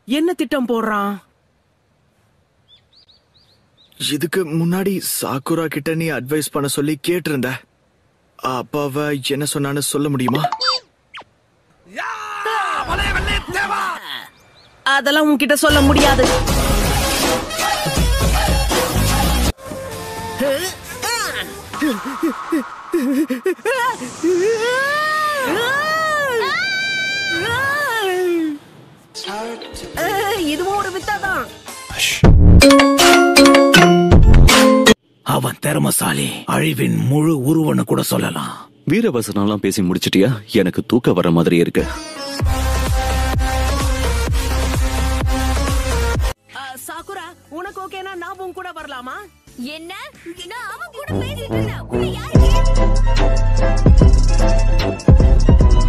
என்ன திட்டம் போடுறான் இதுக்கு முன்னாடி சாக்குரா கிட்ட நீ அட்வைஸ் பண்ண சொல்லி கேட்டிருந்த அப்ப அவ என்ன சொன்னான்னு சொல்ல முடியுமா அதெல்லாம் உன்கிட்ட சொல்ல முடியாது இதுவும் ஒரு வித்தாதான் அவன் திறமசாலி அழிவின் முழு உருவன்னு கூட சொல்லலாம் வீரவசனம்லாம் பேசி முடிச்சிட்டியா எனக்கு தூக்க வர மாதிரி இருக்கு அஹ், சாக்குரா உனக்கு ஓகேனா நான் உன் கூட வரலாமா என்ன நான் அவன் கூட பேசிட்டு இருந்தேன் உன்னை யாரு